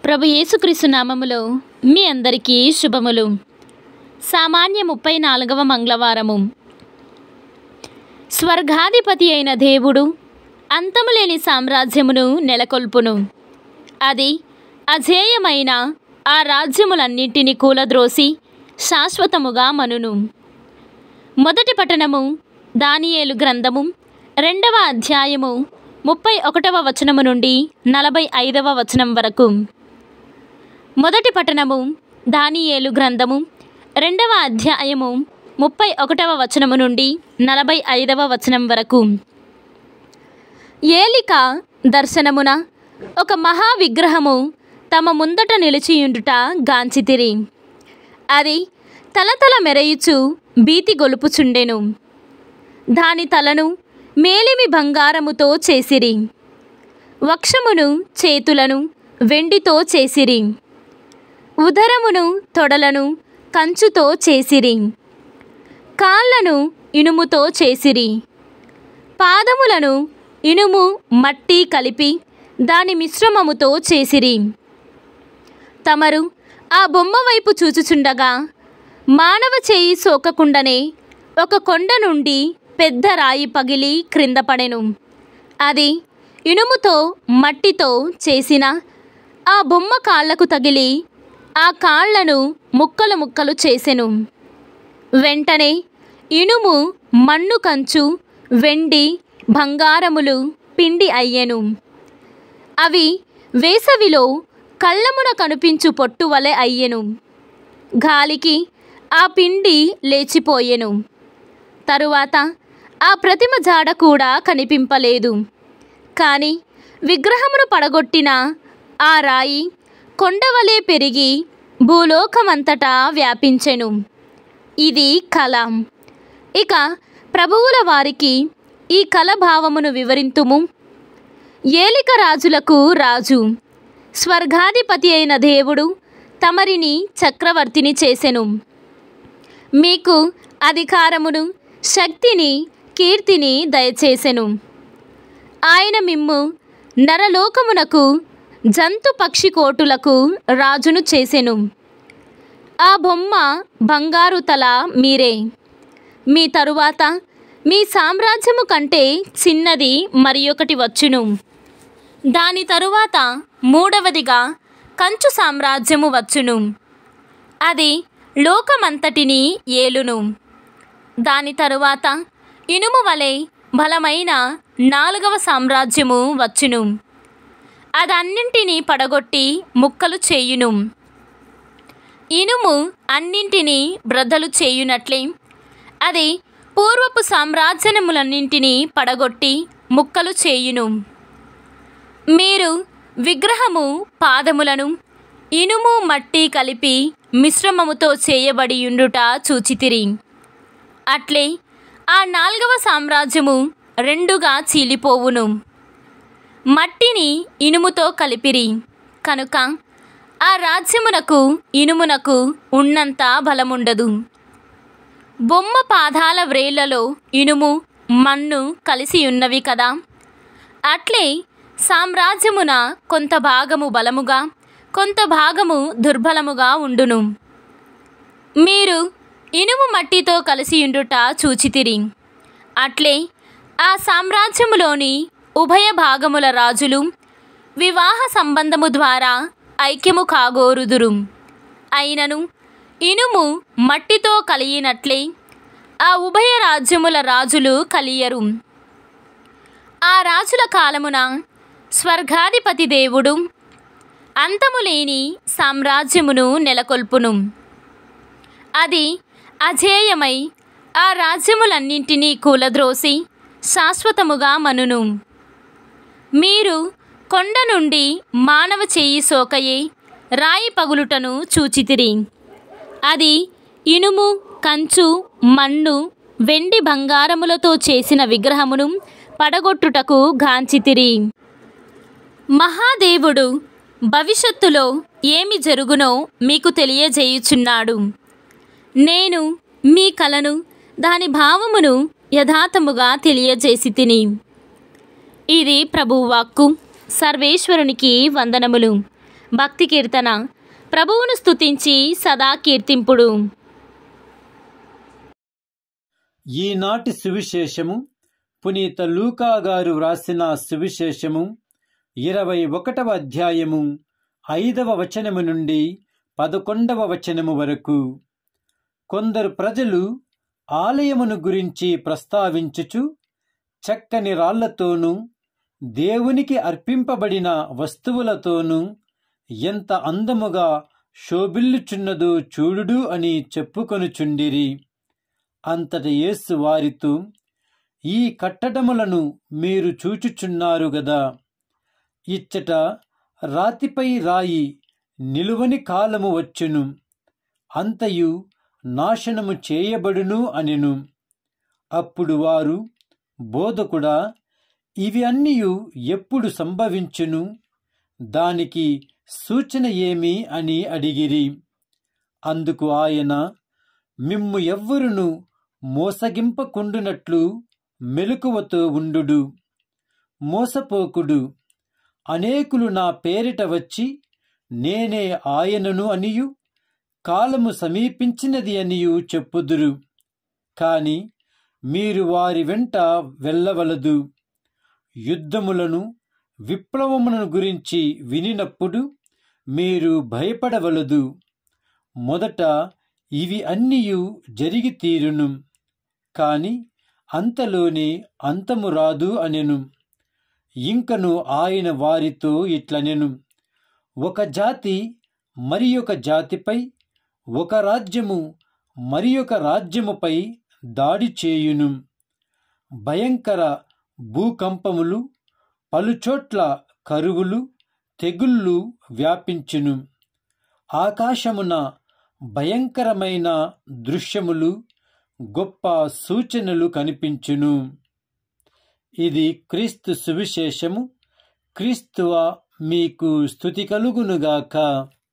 ప్రభు యేసుక్రీస్తు నామములో మీ అందరికీ శుభములు సామాన్య ముప్పై నాలుగవ మంగళవారము స్వర్గాధిపతి అయిన దేవుడు అంతములేని సామ్రాజ్యమును నెలకొల్పును అది అజేయమైన ఆ రాజ్యములన్నింటినీ కూలద్రోసి శాశ్వతముగా మనును మొదటి పట్టణము దానియేలు గ్రంథము రెండవ అధ్యాయము ముప్పై ఒకటవ వచనము నుండి నలభై ఐదవ వచనం వరకు మొదటి పట్టణము దానియేలు గ్రంథము రెండవ అధ్యాయము ముప్పై ఒకటవ వచనము నుండి నలభై ఐదవ వచనం వరకు ఏలిక దర్శనమున ఒక మహా విగ్రహము తమ ముందట నిలిచియుండుట గాంచితిరి అది తలతల మెరయుచు భీతి గొలుపుచుండెను దాని తలను మేలిమి బంగారముతో చేసిరి వక్షమును చేతులను వెండితో చేసిరి ఉదరమును తొడలను కంచుతో చేసిరి కాళ్ళను ఇనుముతో చేసిరి పాదములను ఇనుము మట్టి కలిపి దాని మిశ్రమముతో చేసిరి తమరు ఆ బొమ్మ వైపు చూచుచుండగా మానవ చేయి సోకకుండనే ఒక కొండ నుండి పెద్ద రాయి పగిలి క్రింద పడెను అది ఇనుముతో మట్టితో చేసిన ఆ బొమ్మ కాళ్లకు తగిలి ఆ కాళ్లను ముక్కలు ముక్కలు చేసెను వెంటనే ఇనుము మన్ను కంచు వెండి బంగారములు పిండి అయ్యెను అవి వేసవిలో కళ్ళమున కనిపించు పొట్టు వలె అయ్యెను గాలికి ఆ పిండి లేచిపోయెను తరువాత ఆ ప్రతిమ జాడ కూడా కనిపింపలేదు కానీ విగ్రహమును పడగొట్టిన ఆ రాయి కొండవలే పెరిగి భూలోకమంతటా వ్యాపించెను ఇది కళ ఇక ప్రభువుల వారికి ఈ కళ భావమును వివరింతుము ఏలిక రాజులకు రాజు స్వర్గాధిపతి అయిన దేవుడు తమరిని చక్రవర్తిని చేసెను మీకు అధికారమును శక్తిని కీర్తిని దయచేసెను ఆయన మిమ్ము నరలోకమునకు జంతు పక్షి కోటులకు రాజును చేసెను ఆ బొమ్మ బంగారు తల మీరే మీ తరువాత మీ సామ్రాజ్యము కంటే చిన్నది మరి ఒకటి వచ్చును దాని తరువాత మూడవదిగా కంచు సామ్రాజ్యము వచ్చును అది లోకమంతటిని ఏలును దాని తరువాత ఇనుము వలె బలమైన నాలుగవ సామ్రాజ్యము వచ్చును అదన్నింటినీ పడగొట్టి ముక్కలు చేయును ఇనుము అన్నింటినీ బ్రద్దలు చేయునట్లే అది పూర్వపు సామ్రాజ్యములన్నింటినీ పడగొట్టి ముక్కలు చేయును మీరు విగ్రహము పాదములను ఇనుము మట్టి కలిపి మిశ్రమముతో చేయబడి ఉండుట చూచితిరి అట్లే ఆ నాల్గవ సామ్రాజ్యము రెండుగా చీలిపోవును మట్టిని ఇనుముతో కలిపిరి కనుక ఆ రాజ్యమునకు ఇనుమునకు ఉన్నంత బలముండదు బొమ్మ పాదాల వ్రేళ్లలో ఇనుము మన్ను కలిసి ఉన్నవి కదా అట్లే సామ్రాజ్యమున కొంత భాగము బలముగా కొంత భాగము దుర్బలముగా ఉండును మీరు ఇనుము మట్టితో కలిసి ఉండుట చూచితిరి అట్లే ఆ సామ్రాజ్యములోని ఉభయ భాగముల రాజులు వివాహ సంబంధము ద్వారా ఐక్యము కాగోరుదురు అయినను ఇనుము మట్టితో కలిగినట్లే ఆ ఉభయ రాజ్యముల రాజులు కలియరు ఆ రాజుల కాలమున స్వర్గాధిపతి దేవుడు అంతములేని సామ్రాజ్యమును నెలకొల్పును అది అజేయమై ఆ రాజ్యములన్నింటినీ కూలద్రోసి శాశ్వతముగా మనును మీరు కొండ నుండి మానవ చేయి సోకయే రాయి పగులుటను చూచితిరి అది ఇనుము కంచు మన్ను వెండి బంగారములతో చేసిన విగ్రహమును పడగొట్టుటకు గాంచితిరి మహాదేవుడు భవిష్యత్తులో ఏమి జరుగునో మీకు తెలియజేయుచున్నాడు నేను మీ కలను దాని భావమును యథాతముగా తెలియజేసి తిని ఇది ప్రభువాక్కు సర్వేశ్వరునికి వందనములు భక్తి కీర్తన ప్రభువును స్తుతించి సదా కీర్తింపుడు ఈనాటి సువిశేషము పునీత లూకా గారు వ్రాసిన సువిశేషము ఇరవై ఒకటవ అధ్యాయము ఐదవ వచనము నుండి పదకొండవ వచనము వరకు కొందరు ప్రజలు ఆలయమును గురించి ప్రస్తావించుచు చక్కని రాళ్లతోనూ దేవునికి అర్పింపబడిన వస్తువులతోనూ ఎంత అందముగా శోభిల్లుచున్నదో చూడుడు అని చెప్పుకొనుచుండిరి అంతట యేసు వారితో ఈ కట్టడములను మీరు చూచుచున్నారు గదా ఇచ్చట రాతిపై రాయి నిలువని కాలము వచ్చును అంతయు నాశనము చేయబడును అనెను అప్పుడు వారు బోధకుడా ఇవి అన్నియు ఎప్పుడు సంభవించును దానికి సూచన ఏమి అని అడిగిరి అందుకు ఆయన మిమ్ము ఎవ్వరును మోసగింపకుండునట్లు మెలకువతో ఉండుడు మోసపోకుడు అనేకులు నా పేరిట వచ్చి నేనే ఆయనను అనియు కాలము సమీపించినది అనియు చెప్పుదురు కాని మీరు వారి వెంట వెళ్ళవలదు యుద్ధములను విప్లవములను గురించి వినినప్పుడు మీరు భయపడవలదు మొదట ఇవి అన్నియు జరిగి తీరును కాని అంతలోనే అంతము రాదు అనెను ఇంకను ఆయన వారితో ఇట్లనెను ఒక జాతి మరి ఒక జాతిపై ఒక రాజ్యము మరి ఒక రాజ్యముపై దాడి చేయును భయంకర భూకంపములు పలుచోట్ల కరువులు తెగుళ్ళు వ్యాపించును ఆకాశమున భయంకరమైన దృశ్యములు గొప్ప సూచనలు కనిపించును ఇది క్రీస్తు సువిశేషము క్రీస్తువ మీకు స్థుతి కలుగునుగాక